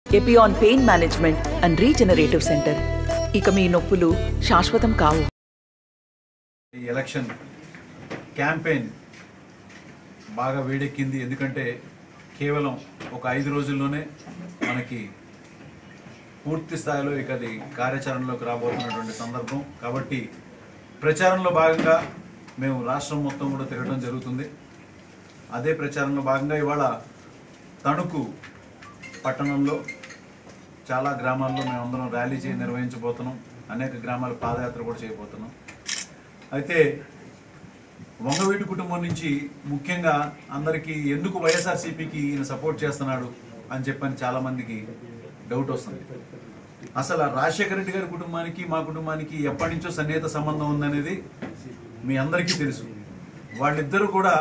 Epione pain management and regenerative centre ఇక మీ నొప్పులు శాశ్వతం కావు ఈ ఎలక్షన్ క్యాంపెయిన్ బాగా వేడెక్కింది ఎందుకంటే కేవలం ఒక ఐదు రోజుల్లోనే మనకి పూర్తి స్థాయిలో ఇక అది కార్యాచరణలోకి రాబోతున్నటువంటి సందర్భం కాబట్టి ప్రచారంలో భాగంగా మేము రాష్ట్రం మొత్తం కూడా తిరగడం జరుగుతుంది అదే ప్రచారంలో భాగంగా ఇవాళ తణుకు పట్టణంలో చాలా గ్రామాల్లో మేమందరం ర్యాలీ చేయి నిర్వహించబోతున్నాం అనేక గ్రామాల పాదయాత్ర కూడా చేయబోతున్నాం అయితే వంగవీటి కుటుంబం నుంచి ముఖ్యంగా అందరికీ ఎందుకు వైఎస్ఆర్సీపీకి ఈయన సపోర్ట్ చేస్తున్నాడు అని చెప్పని చాలా మందికి డౌట్ వస్తుంది అసలు ఆ రాజశేఖర రెడ్డి గారి కుటుంబానికి మా కుటుంబానికి ఎప్పటి నుంచో సన్నిహిత సంబంధం ఉందనేది మీ అందరికీ తెలుసు వాళ్ళిద్దరూ కూడా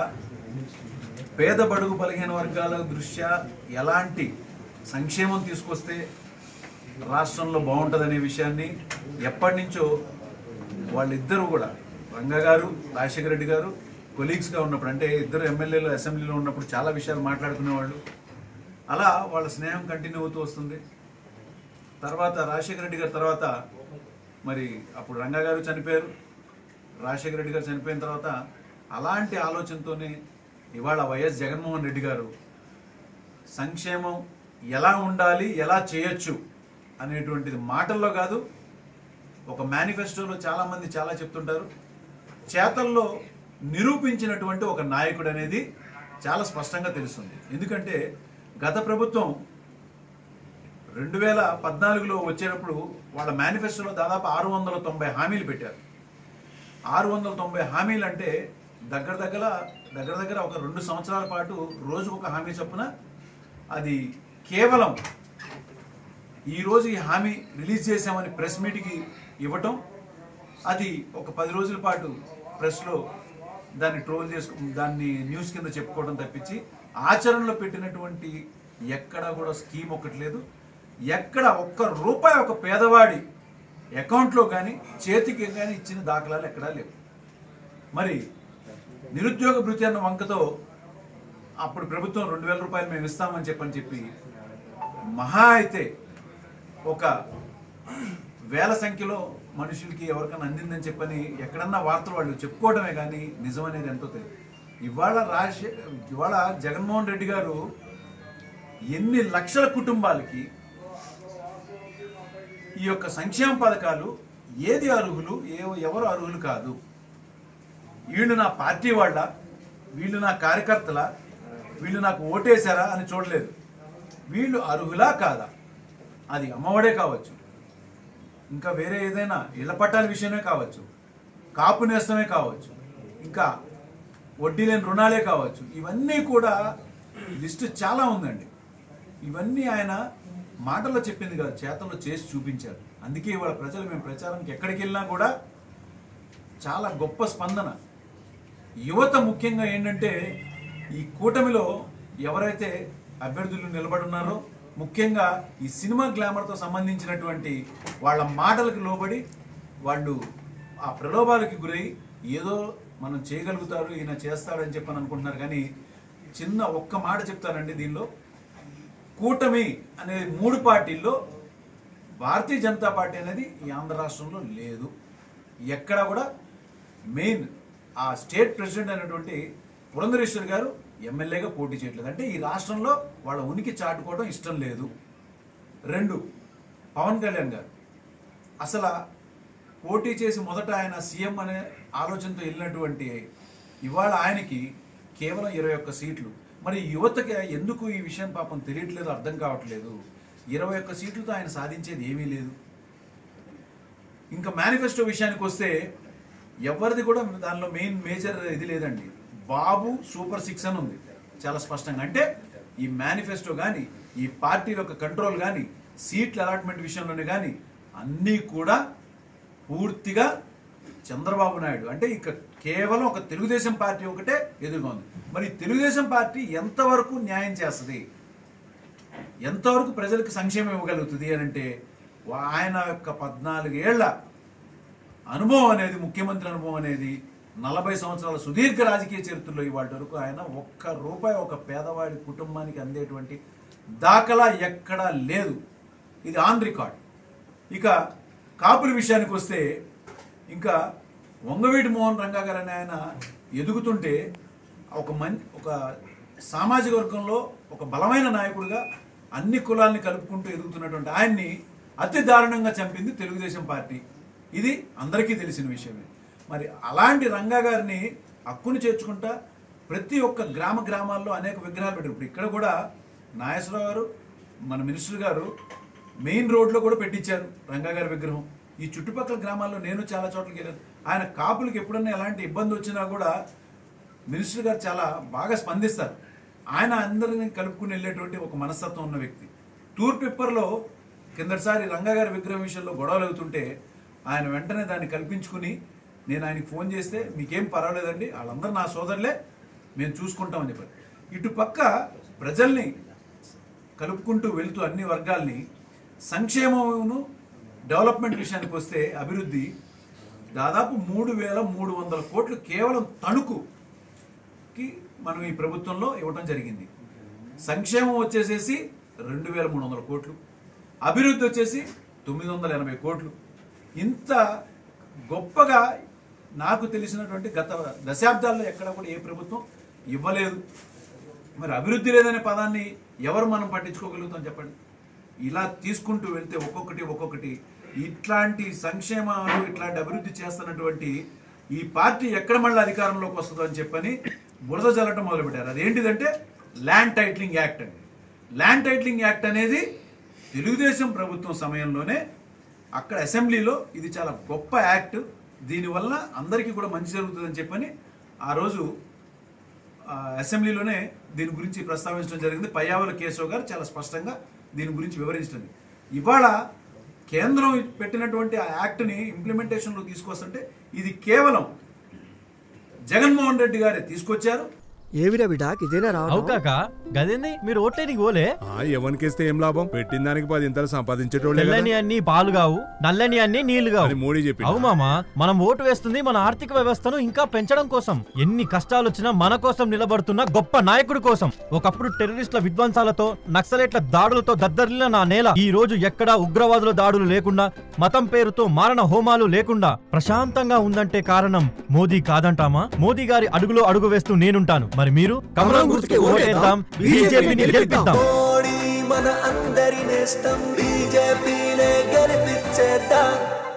పేద బడుగు బలహీన వర్గాల దృష్ట్యా ఎలాంటి సంక్షేమం తీసుకొస్తే రాష్ట్రంలో బాగుంటుందనే విషయాన్ని ఎప్పటి నుంచో వాళ్ళిద్దరూ కూడా రంగా గారు రాజశేఖర రెడ్డి గారు కొలీగ్స్గా ఉన్నప్పుడు అంటే ఇద్దరు ఎమ్మెల్యేలు అసెంబ్లీలో ఉన్నప్పుడు చాలా విషయాలు మాట్లాడుకునేవాళ్ళు అలా వాళ్ళ స్నేహం కంటిన్యూ అవుతూ వస్తుంది తర్వాత రాజశేఖర రెడ్డి గారి తర్వాత మరి అప్పుడు రంగా గారు చనిపోయారు రాజశేఖర రెడ్డి గారు చనిపోయిన తర్వాత అలాంటి ఆలోచనతోనే ఇవాళ వైఎస్ జగన్మోహన్ రెడ్డి గారు సంక్షేమం ఎలా ఉండాలి ఎలా చేయొచ్చు అనేటువంటిది మాటల్లో కాదు ఒక మేనిఫెస్టోలో చాలా మంది చాలా చెప్తుంటారు చేతల్లో నిరూపించినటువంటి ఒక నాయకుడు అనేది చాలా స్పష్టంగా తెలుస్తుంది ఎందుకంటే గత ప్రభుత్వం రెండు వేల పద్నాలుగులో వచ్చేటప్పుడు వాళ్ళ మేనిఫెస్టోలో దాదాపు ఆరు వందల తొంభై హామీలు పెట్టారు ఆరు వందల తొంభై హామీలు అంటే దగ్గర దగ్గర దగ్గర దగ్గర ఒక రెండు సంవత్సరాల పాటు రోజుకు ఒక హామీ చొప్పున అది కేవలం ఈ రోజు ఈ హామీ రిలీజ్ చేశామని ప్రెస్ మీట్కి ఇవ్వటం అది ఒక పది రోజుల పాటు ప్రెస్లో దాన్ని ట్రోల్ చేసుకు దాన్ని న్యూస్ కింద చెప్పుకోవడం తప్పించి ఆచరణలో పెట్టినటువంటి ఎక్కడ కూడా స్కీమ్ ఒకటి లేదు ఎక్కడ ఒక్క రూపాయి ఒక పేదవాడి అకౌంట్లో కానీ చేతికి కానీ ఇచ్చిన దాఖలాలు ఎక్కడా లేవు మరి నిరుద్యోగ భృతి అన్న వంకతో అప్పుడు ప్రభుత్వం రెండు వేల రూపాయలు మేము ఇస్తామని చెప్పని చెప్పి మహా అయితే ఒక వేల సంఖ్యలో మనుషులకి ఎవరికైనా అందిందని చెప్పని ఎక్కడన్నా వార్తలు వాళ్ళు చెప్పుకోవడమే కానీ నిజం అనేది ఎంతో తెలియదు ఇవాళ రాజశే ఇవాళ జగన్మోహన్ రెడ్డి గారు ఎన్ని లక్షల కుటుంబాలకి ఈ యొక్క సంక్షేమ పథకాలు ఏది అర్హులు ఏ ఎవరు అర్హులు కాదు వీళ్ళు నా పార్టీ వాళ్ళ వీళ్ళు నా కార్యకర్తల వీళ్ళు నాకు ఓటేశారా అని చూడలేదు వీళ్ళు అర్హులా కాదా అది అమ్మఒడే కావచ్చు ఇంకా వేరే ఏదైనా ఇళ్ల పట్టాల విషయమే కావచ్చు కాపు నేస్తమే కావచ్చు ఇంకా వడ్డీ లేని రుణాలే కావచ్చు ఇవన్నీ కూడా లిస్టు చాలా ఉందండి ఇవన్నీ ఆయన మాటల్లో చెప్పింది కాదు చేతల్లో చేసి చూపించారు అందుకే ఇవాళ ప్రజలు మేము ప్రచారానికి ఎక్కడికి వెళ్ళినా కూడా చాలా గొప్ప స్పందన యువత ముఖ్యంగా ఏంటంటే ఈ కూటమిలో ఎవరైతే అభ్యర్థులు నిలబడి ఉన్నారో ముఖ్యంగా ఈ సినిమా గ్లామర్తో సంబంధించినటువంటి వాళ్ళ మాటలకు లోబడి వాళ్ళు ఆ ప్రలోభాలకి గురై ఏదో మనం చేయగలుగుతారు ఈయన చేస్తాడని చెప్పని అనుకుంటున్నారు కానీ చిన్న ఒక్క మాట చెప్తానండి దీనిలో కూటమి అనేది మూడు పార్టీల్లో భారతీయ జనతా పార్టీ అనేది ఈ ఆంధ్ర రాష్ట్రంలో లేదు ఎక్కడ కూడా మెయిన్ ఆ స్టేట్ ప్రెసిడెంట్ అయినటువంటి పురంధరేశ్వర్ గారు ఎమ్మెల్యేగా పోటీ చేయట్లేదు అంటే ఈ రాష్ట్రంలో వాళ్ళ ఉనికి చాటుకోవడం ఇష్టం లేదు రెండు పవన్ కళ్యాణ్ గారు అసలు పోటీ చేసి మొదట ఆయన సీఎం అనే ఆలోచనతో వెళ్ళినటువంటి ఇవాళ ఆయనకి కేవలం ఇరవై ఒక్క సీట్లు మరి యువతకి ఎందుకు ఈ విషయం పాపం తెలియట్లేదు అర్థం కావట్లేదు ఇరవై ఒక్క సీట్లతో ఆయన సాధించేది ఏమీ లేదు ఇంకా మేనిఫెస్టో విషయానికి వస్తే ఎవరిది కూడా దానిలో మెయిన్ మేజర్ ఇది లేదండి బాబు సూపర్ సిక్స్ అని ఉంది చాలా స్పష్టంగా అంటే ఈ మేనిఫెస్టో కానీ ఈ పార్టీల యొక్క కంట్రోల్ కానీ సీట్ల అలాట్మెంట్ విషయంలోనే కానీ అన్నీ కూడా పూర్తిగా చంద్రబాబు నాయుడు అంటే ఇక కేవలం ఒక తెలుగుదేశం పార్టీ ఒకటే ఎదురుగా ఉంది మరి ఈ తెలుగుదేశం పార్టీ ఎంతవరకు న్యాయం చేస్తుంది ఎంతవరకు ప్రజలకు సంక్షేమం ఇవ్వగలుగుతుంది అని అంటే వా- ఆయన యొక్క పద్నాలుగేళ్ల అనుభవం అనేది ముఖ్యమంత్రి అనుభవం అనేది నలభై సంవత్సరాల సుదీర్ఘ రాజకీయ చరిత్రలో ఇవాళ వరకు ఆయన ఒక్క రూపాయి ఒక పేదవాడి కుటుంబానికి అందేటువంటి దాఖలా ఎక్కడా లేదు ఇది ఆన్ రికార్డ్ ఇక కాపుల విషయానికి వస్తే ఇంకా వంగవీటి మోహన్ రంగా గారు అనే ఆయన ఎదుగుతుంటే ఒక మన్ ఒక సామాజిక వర్గంలో ఒక బలమైన నాయకుడిగా అన్ని కులాల్ని కలుపుకుంటూ ఎదుగుతున్నటువంటి ఆయన్ని అతి దారుణంగా చంపింది తెలుగుదేశం పార్టీ ఇది అందరికీ తెలిసిన విషయమే మరి అలాంటి రంగా గారిని హక్కును చేర్చుకుంటా ప్రతి ఒక్క గ్రామ గ్రామాల్లో అనేక విగ్రహాలు పెట్టారు ఇప్పుడు ఇక్కడ కూడా నాగేశ్వరరావు గారు మన మినిస్టర్ గారు మెయిన్ రోడ్లో కూడా పెట్టించారు రంగా గారి విగ్రహం ఈ చుట్టుపక్కల గ్రామాల్లో నేను చాలా చోట్లకి వెళ్ళాను ఆయన కాపులకి ఎప్పుడన్నా ఎలాంటి ఇబ్బంది వచ్చినా కూడా మినిస్టర్ గారు చాలా బాగా స్పందిస్తారు ఆయన అందరిని కలుపుకుని వెళ్ళేటువంటి ఒక మనస్తత్వం ఉన్న వ్యక్తి టూర్ పేపర్లో కిందటిసారి రంగా గారి విగ్రహం విషయంలో గొడవలు అవుతుంటే ఆయన వెంటనే దాన్ని కల్పించుకుని నేను ఆయనకి ఫోన్ చేస్తే మీకేం పర్వాలేదండి వాళ్ళందరూ నా సోదరులే మేము చూసుకుంటామని చెప్పారు ఇటు పక్క ప్రజల్ని కలుపుకుంటూ వెళ్తూ అన్ని వర్గాల్ని సంక్షేమమును డెవలప్మెంట్ విషయానికి వస్తే అభివృద్ధి దాదాపు మూడు వేల మూడు వందల కోట్లు కేవలం తణుకుకి మనం ఈ ప్రభుత్వంలో ఇవ్వడం జరిగింది సంక్షేమం వచ్చేసేసి రెండు వేల మూడు వందల కోట్లు అభివృద్ధి వచ్చేసి తొమ్మిది వందల ఎనభై కోట్లు ఇంత గొప్పగా నాకు తెలిసినటువంటి గత దశాబ్దాల్లో ఎక్కడ కూడా ఏ ప్రభుత్వం ఇవ్వలేదు మరి అభివృద్ధి లేదనే పదాన్ని ఎవరు మనం పట్టించుకోగలుగుతాం చెప్పండి ఇలా తీసుకుంటూ వెళ్తే ఒక్కొక్కటి ఒక్కొక్కటి ఇట్లాంటి సంక్షేమాలు ఇట్లాంటి అభివృద్ధి చేస్తున్నటువంటి ఈ పార్టీ ఎక్కడ మళ్ళీ అధికారంలోకి వస్తుందో అని చెప్పని బురద చల్లటం మొదలుపెట్టారు అదేంటిదంటే ల్యాండ్ టైటిలింగ్ యాక్ట్ అండి ల్యాండ్ టైటిలింగ్ యాక్ట్ అనేది తెలుగుదేశం ప్రభుత్వం సమయంలోనే అక్కడ అసెంబ్లీలో ఇది చాలా గొప్ప యాక్ట్ దీనివల్ల అందరికీ కూడా మంచి జరుగుతుందని చెప్పని ఆ రోజు ఆ, అసెంబ్లీలోనే దీని గురించి ప్రస్తావించడం జరిగింది పయ్యావుల కేశవ్ గారు చాలా స్పష్టంగా దీని గురించి వివరించడం ఇవాళ కేంద్రం పెట్టినటువంటి ఆ యాక్ట్ని ఇంప్లిమెంటేషన్లో తీసుకొస్తుంటే ఇది కేవలం జగన్మోహన్ రెడ్డి గారే తీసుకొచ్చారు ఏవిరా బిడాక్ ఇదేనా అవు రావడం కాక గదేంది మీరు ఓట్లేనికి పోలే ఆ ఎవరికేస్తే ఏం లాభం పెట్టిన దానికి పది ఇంతలు సంపాదించేటోళ్ళే కదా తెల్లని అన్ని పాలు కావు నల్లని అన్ని నీళ్లు అని కావు మోడీ చెప్పి అవు మామ మనం ఓటు వేస్తుంది మన ఆర్థిక వ్యవస్థను ఇంకా పెంచడం కోసం ఎన్ని కష్టాలు వచ్చినా మన కోసం నిలబడుతున్న గొప్ప నాయకుడి కోసం ఒకప్పుడు టెర్రరిస్టుల విధ్వంసాలతో నక్సలైట్ల దాడులతో దద్దరిల్లిన నా నేల ఈ రోజు ఎక్కడా ఉగ్రవాదుల దాడులు లేకుండా మతం పేరుతో మారణ హోమాలు లేకుండా ప్రశాంతంగా ఉందంటే కారణం మోదీ కాదంటామా మోదీ గారి అడుగులో అడుగు వేస్తూ నేనుంటాను మరి మీరు కమలం గుర్తుకి ఓటేద్దాం బీజేపీని గెలిపిద్దాం మోడీ మన అందరి నేస్తం బీజేపీనే గెలిపించేద్దాం